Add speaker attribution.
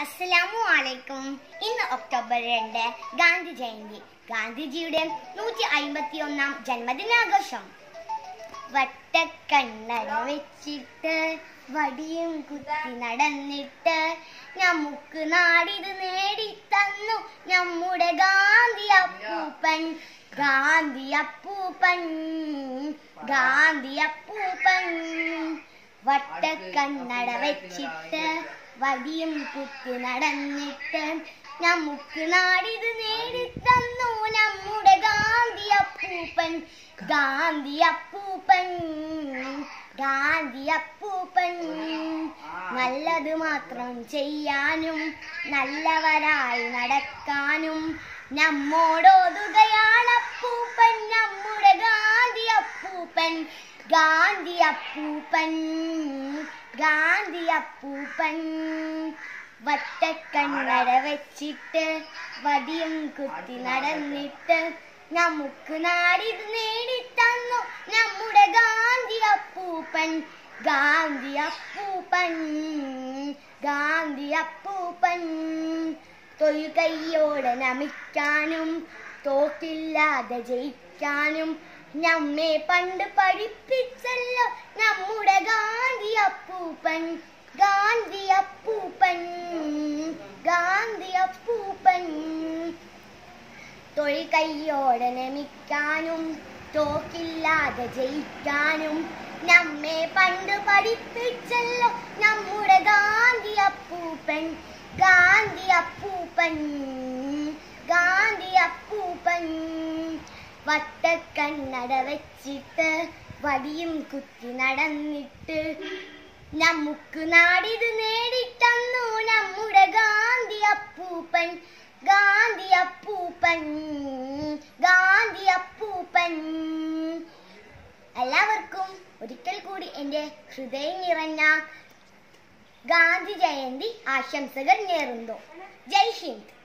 Speaker 1: അസ്സലാമു അലൈക്കും ഇന്ന് ഒക്ടോബർ രണ്ട് ഗാന്ധി ജയന്തി ഗാന്ധിജിയുടെ നൂറ്റി അയിമ്പത്തി ഒന്നാം ജന്മദിനാഘോഷം വട്ടക്കണ്ണട വെച്ചിട്ട് വടിയും കുത്തി നടന്നിട്ട് നമുക്ക് നാടിത് നേടിത്തന്നു നമ്മുടെ ഗാന്ധി അപ്പൂപ്പൻ ഗാന്ധി അപ്പൂപ്പൻ ഗാന്ധി അപ്പൂപ്പൻ വട്ടക്കണ്ണട വെച്ചിട്ട് വടിയും കുത്തി നടന്നിട്ട് നമുക്ക് നാടിത് നേടിത്തന്നു നമ്മുടെ ഗാന്ധി അപ്പൂപ്പൻ ഗാന്ധി അപ്പൂപ്പൻ ഗാന്ധി അപ്പൂപ്പൻ നല്ലത് മാത്രം ചെയ്യാനും നല്ലവരായി നടക്കാനും നമ്മോടോതുകയാണ് അപ്പൂപ്പൻ നമ്മുടെ ഗാന്ധി അപ്പൂപ്പൻ ഗാന്ധി അപ്പൂപ്പൻ ഗാന്ധി അപ്പൂപ്പൻ വട്ടക്കണ്ണട വെച്ചിട്ട് വടിയും കുത്തി നടന്നിട്ട് നമുക്ക് നാടിത് നേടിത്തന്നു നമ്മുടെ ഗാന്ധി അപ്പൂപ്പൻ ഗാന്ധി അപ്പൂപ്പൻ ഗാന്ധി അപ്പൂപ്പൻ തൊഴുകൈയോടെ നമിക്കാനും തോക്കില്ലാതെ ജയിക്കാനും നമ്മെ പണ്ട് പഠിപ്പിച്ചല്ലോ നമ്മുടെ ഗാന്ധി അപ്പൂപ്പൻ ഗാന്ധി അപ്പൂപ്പൻ ഗാന്ധി അപ്പൂപ്പൻ തൊഴിൽ കൈയോടെ നമിക്കാനും തോക്കില്ലാതെ ജയിക്കാനും നമ്മെ പണ്ട് പഠിപ്പിച്ചല്ലോ നമ്മുടെ ഗാന്ധി അപ്പൂപ്പൻ ഗാന്ധി അപ്പൂപ്പൻ ഗാന്ധി അപ്പൂപ്പൻ വട്ടക്കണ്ണട വെച്ചിട്ട് വടിയും കുത്തി നടന്നിട്ട് നമുക്ക് നാടിത് നേടിത്തന്നു നമ്മുടെ ഗാന്ധി അപ്പൂപ്പൻ ഗാന്ധി അപ്പൂപ്പൻ ഗാന്ധി അപ്പൂപ്പൻ എല്ലാവർക്കും ഒരിക്കൽ കൂടി എൻ്റെ ഹൃദയം നിറഞ്ഞ ഗാന്ധി ജയന്തി ആശംസകൾ നേരുന്നു ജയ് ഹിന്ദ്